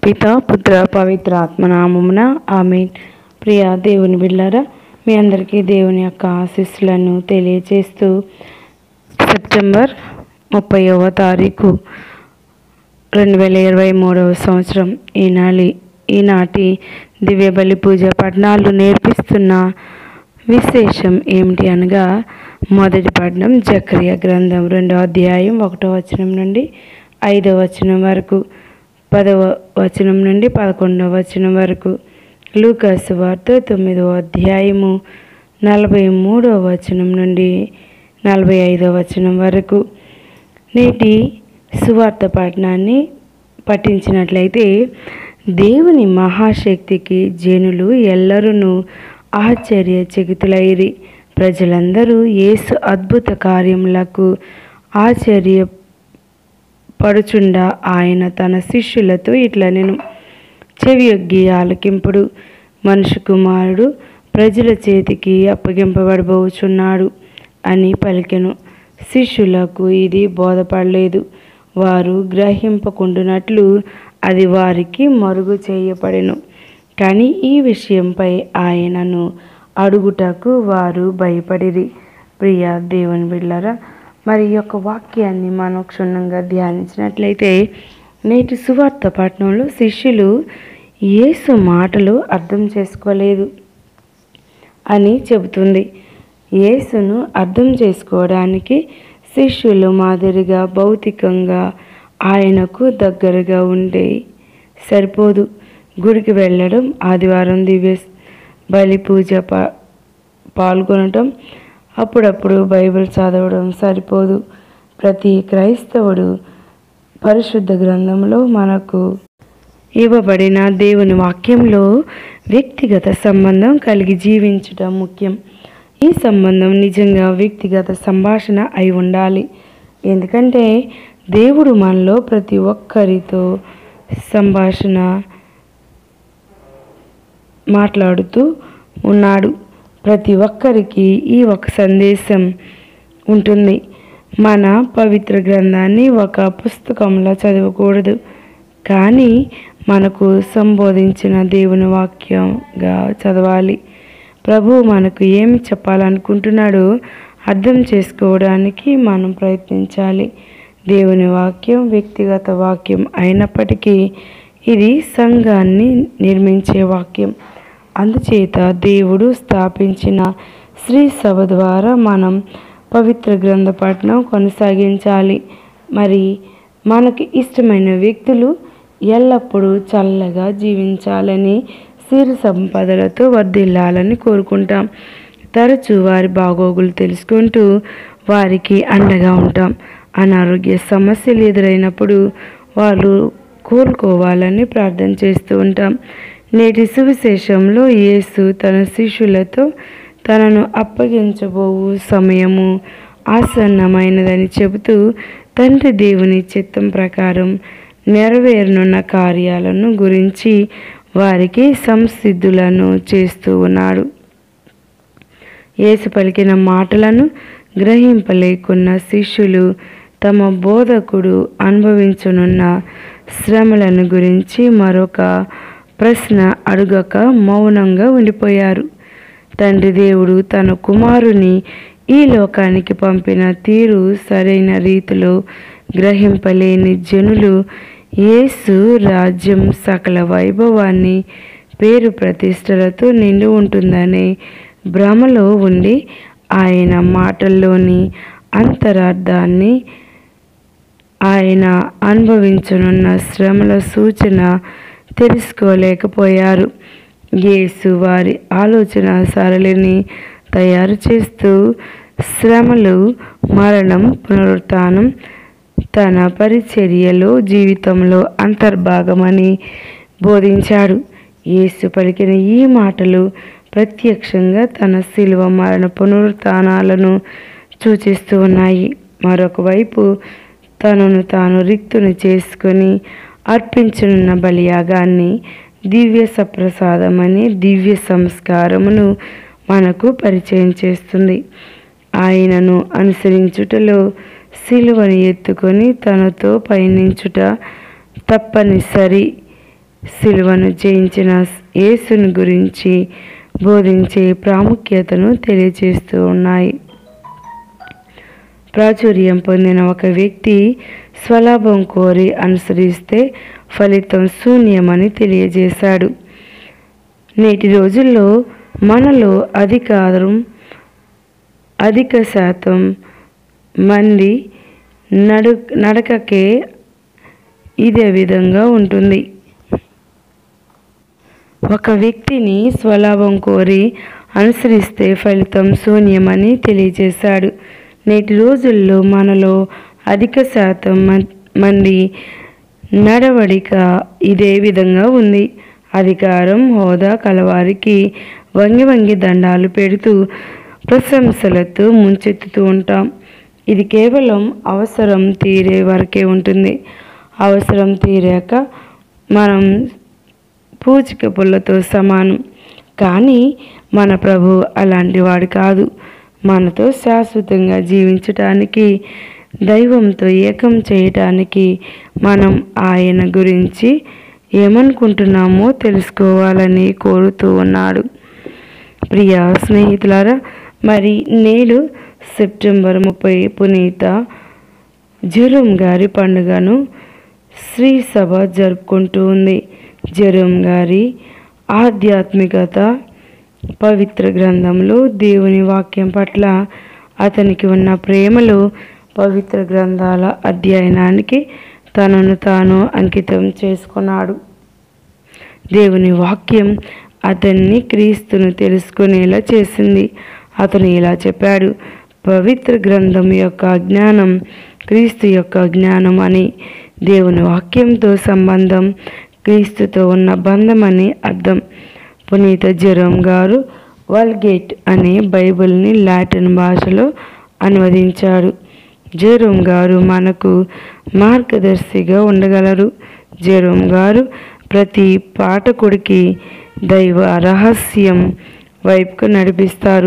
పిత పుత్ర పవిత్ర ఆత్మనామమున ఆమె ప్రియ దేవుని బిళ్ళారా మీ అందరికీ దేవుని యొక్క ఆశీస్సులను తెలియచేస్తూ సెప్టెంబర్ ముప్పైవ తారీఖు రెండు వేల ఇరవై మూడవ సంవత్సరం ఈనాటి ఈనాటి దివ్య బలి పూజ పఠనాలు నేర్పిస్తున్న విశేషం ఏమిటి అనగా మొదటి పఠనం జక్రియ గ్రంథం రెండవ అధ్యాయం ఒకటో వచనం నుండి ఐదవ వచనం వరకు పదవ వచనం నుండి పదకొండవ వచనం వరకు లూకాసు వార్త తొమ్మిదవ అధ్యాయము నలభై మూడవ వచనం నుండి నలభై ఐదవ వచనం వరకు నేటి సువార్త పఠనాన్ని పఠించినట్లయితే దేవుని మహాశక్తికి జనులు ఎల్లరూ ఆశ్చర్యచకితులైరి ప్రజలందరూ యేసు అద్భుత కార్యములకు ఆశ్చర్య పడుచుండా ఆయన తన శిష్యులతో ఇట్లా నేను చెవియొగ్గి ఆలకింపుడు మనుషు కుమారుడు ప్రజల చేతికి అప్పగింపబడబోచున్నాడు అని పలికెను శిష్యులకు ఇది బోధపడలేదు వారు గ్రహింపకుండునట్లు అది వారికి మరుగు చేయబడెను కానీ ఈ విషయంపై ఆయనను అడుగుటకు వారు భయపడిరి ప్రియ దేవుని బిళ్ళరా మరి ఈ యొక్క వాక్యాన్ని మనం క్షుణ్ణంగా ధ్యానించినట్లయితే నేటి సువార్త పట్టణంలో శిష్యులు యేసు మాటలు అర్థం చేసుకోలేదు అని చెబుతుంది యేసును అర్థం చేసుకోవడానికి శిష్యులు మాదిరిగా భౌతికంగా ఆయనకు దగ్గరగా ఉండే సరిపోదు గుడికి వెళ్ళడం ఆదివారం దివ్య బలి పూజ పా పాల్గొనటం అప్పుడప్పుడు బైబిల్ చదవడం సరిపోదు ప్రతి క్రైస్తవుడు పరిశుద్ధ గ్రంథంలో మనకు ఇవ్వబడిన దేవుని వాక్యంలో వ్యక్తిగత సంబంధం కలిగి జీవించడం ముఖ్యం ఈ సంబంధం నిజంగా వ్యక్తిగత సంభాషణ అయి ఉండాలి ఎందుకంటే దేవుడు మనలో ప్రతి ఒక్కరితో సంభాషణ మాట్లాడుతూ ఉన్నాడు ప్రతి ఒక్కరికి ఈ ఒక సందేశం ఉంటుంది మన పవిత్ర గ్రంథాన్ని ఒక పుస్తకంలో చదవకూడదు కానీ మనకు సంబోధించిన దేవుని వాక్యంగా చదవాలి ప్రభు మనకు ఏమి చెప్పాలనుకుంటున్నాడో అర్థం చేసుకోవడానికి మనం ప్రయత్నించాలి దేవుని వాక్యం వ్యక్తిగత వాక్యం అయినప్పటికీ ఇది సంఘాన్ని నిర్మించే వాక్యం అందుచేత దేవుడు స్థాపించిన శ్రీ సభ ద్వారా మనం పవిత్ర గ్రంథ పఠనం కొనసాగించాలి మరి మనకి ఇష్టమైన వ్యక్తులు ఎల్లప్పుడూ చల్లగా జీవించాలని సిరి సంపదలతో వర్ధిల్లాలని కోరుకుంటాం తరచూ వారి బాగోగులు తెలుసుకుంటూ వారికి అండగా ఉంటాం అనారోగ్య సమస్యలు ఎదురైనప్పుడు వాళ్ళు కోలుకోవాలని ప్రార్థన చేస్తూ ఉంటాం నేటి సువిశేషంలో యేసు తన శిష్యులతో తనను అప్పగించబోవు సమయము ఆసన్నమైనదని చెబుతూ తండ్రి దేవుని చిత్తం ప్రకారం నెరవేరనున్న కార్యాలను గురించి వారికి సంసిద్ధులను చేస్తూ ఉన్నాడు యేసు పలికిన మాటలను గ్రహింపలేకున్న శిష్యులు తమ బోధకుడు అనుభవించనున్న శ్రమలను గురించి మరొక ప్రశ్న అడుగక మౌనంగా ఉండిపోయారు తండ్రి దేవుడు తన కుమారుని ఈ లోకానికి పంపిన తీరు సరైన రీతిలో గ్రహింపలేని జనులు యేసు రాజ్యం సకల వైభవాన్ని పేరు ప్రతిష్టలతో నిండి ఉంటుందనే భ్రమలో ఉండి ఆయన మాటల్లోని అంతరార్థాన్ని ఆయన అనుభవించనున్న శ్రమల సూచన తెలుసుకోలేకపోయారు యేసు వారి ఆలోచన సరళిని తయారు చేస్తూ శ్రమలు మరణం పునరుత్థానం తన పరిచర్యలో జీవితంలో అంతర్భాగమని బోధించాడు యేసు పలికిన ఈ మాటలు ప్రత్యక్షంగా తన శిలువ మరణ పునరుత్థానాలను సూచిస్తూ ఉన్నాయి మరొక వైపు తనను తాను రిక్తుని చేసుకొని అర్పించనున్న బలియాగాన్ని దివ్య సప్రసాదమని దివ్య సంస్కారమును మనకు పరిచయం చేస్తుంది ఆయనను అనుసరించుటలో సిలువను ఎత్తుకొని తనతో పయనించుట తప్పనిసరి సిలువను జయించిన యేసుని గురించి బోధించే ప్రాముఖ్యతను తెలియజేస్తూ ఉన్నాయి ప్రాచుర్యం పొందిన ఒక వ్యక్తి స్వలాభం కోరి అనుసరిస్తే ఫలితం శూన్యమని తెలియజేశాడు నేటి రోజుల్లో మనలో అధికారం అధిక శాతం మంది నడు నడకకే ఇదే విధంగా ఉంటుంది ఒక వ్యక్తిని స్వలాభం కోరి అనుసరిస్తే ఫలితం శూన్యమని తెలియజేశాడు నేటి రోజుల్లో మనలో అధిక శాతం మం- మంది నడవడిక ఇదే విధంగా ఉంది అధికారం హోదా కలవారికి వంగి వంగి దండాలు పెడుతూ ప్రశంసలతో ముంచెత్తుతూ ఉంటాం ఇది కేవలం అవసరం తీరే వరకే ఉంటుంది అవసరం తీరాక మనం పూచిక పుల్లతో సమానం కానీ మన ప్రభు అలాంటి వాడు కాదు మనతో శాశ్వతంగా జీవించటానికి దైవంతో ఏకం చేయటానికి మనం ఆయన గురించి ఏమనుకుంటున్నామో తెలుసుకోవాలని కోరుతూ ఉన్నాడు ప్రియ స్నేహితులారా మరి నేడు సెప్టెంబర్ ముప్పై పునీత జెరూమ్ గారి పండుగను శ్రీ సభ జరుపుకుంటూ ఉంది జెరూమ్ గారి ఆధ్యాత్మికత పవిత్ర గ్రంథంలో దేవుని వాక్యం పట్ల అతనికి ఉన్న ప్రేమలో పవిత్ర గ్రంథాల అధ్యయనానికి తనను తాను అంకితం చేసుకున్నాడు దేవుని వాక్యం అతన్ని క్రీస్తును తెలుసుకునేలా చేసింది అతను ఇలా చెప్పాడు పవిత్ర గ్రంథం యొక్క జ్ఞానం క్రీస్తు యొక్క జ్ఞానం అని దేవుని వాక్యంతో సంబంధం క్రీస్తుతో ఉన్న బంధం అని అర్థం పునీత జెరోమ్ గారు వల్గేట్ అనే బైబిల్ని లాటిన్ భాషలో అనువదించాడు జెరోమ్ గారు మనకు మార్గదర్శిగా ఉండగలరు జెరోమ్ గారు ప్రతి పాఠకుడికి దైవ రహస్యం వైపుకు నడిపిస్తారు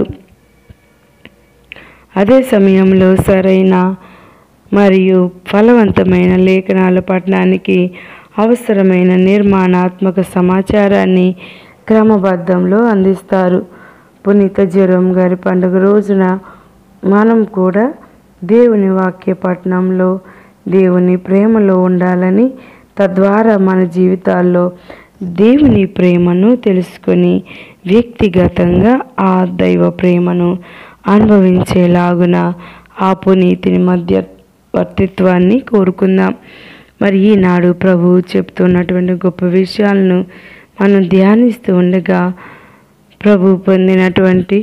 అదే సమయంలో సరైన మరియు ఫలవంతమైన లేఖనాల పఠనానికి అవసరమైన నిర్మాణాత్మక సమాచారాన్ని క్రమబద్ధంలో అందిస్తారు పునీత జెరోమ్ గారి పండుగ రోజున మనం కూడా దేవుని వాక్య పఠనంలో దేవుని ప్రేమలో ఉండాలని తద్వారా మన జీవితాల్లో దేవుని ప్రేమను తెలుసుకొని వ్యక్తిగతంగా ఆ దైవ ప్రేమను అనుభవించేలాగున ఆ పునీతిని మధ్యవర్తిత్వాన్ని కోరుకుందాం మరి ఈనాడు ప్రభువు చెప్తున్నటువంటి గొప్ప విషయాలను మనం ధ్యానిస్తూ ఉండగా ప్రభు పొందినటువంటి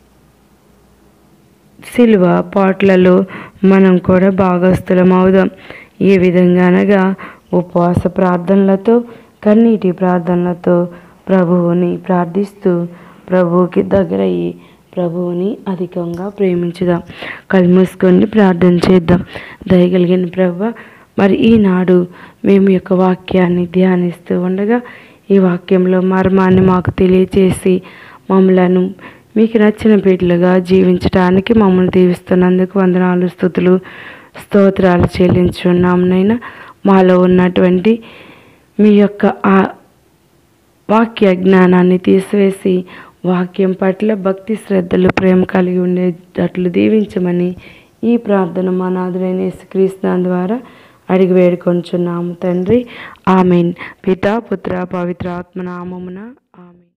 సిలువ పాటలలో మనం కూడా భాగస్థులం అవుదాం ఏ విధంగా అనగా ఉపవాస ప్రార్థనలతో కన్నీటి ప్రార్థనలతో ప్రభువుని ప్రార్థిస్తూ ప్రభువుకి దగ్గరయ్యి ప్రభువుని అధికంగా ప్రేమించుదాం కళ్ళు మూసుకొని ప్రార్థన చేద్దాం దయగలిగిన ప్రభు మరి ఈనాడు మేము యొక్క వాక్యాన్ని ధ్యానిస్తూ ఉండగా ఈ వాక్యంలో మర్మాన్ని మాకు తెలియచేసి మమ్మలను మీకు నచ్చిన బిడ్డలుగా జీవించడానికి మమ్మల్ని దీవిస్తున్నందుకు వందనాలు స్థుతులు స్తోత్రాలు చెల్లించున్నాం నైనా మాలో ఉన్నటువంటి మీ యొక్క ఆ వాక్య జ్ఞానాన్ని తీసివేసి వాక్యం పట్ల భక్తి శ్రద్ధలు ప్రేమ కలిగి ఉండేటట్లు దీవించమని ఈ ప్రార్థన మా నాదులైన యేసుక్రీస్తు ద్వారా అడిగి వేడుకొంచున్నాము తండ్రి ఆమెన్ పితా పుత్ర పవిత్ర ఆత్మ నామమున ఆమెన్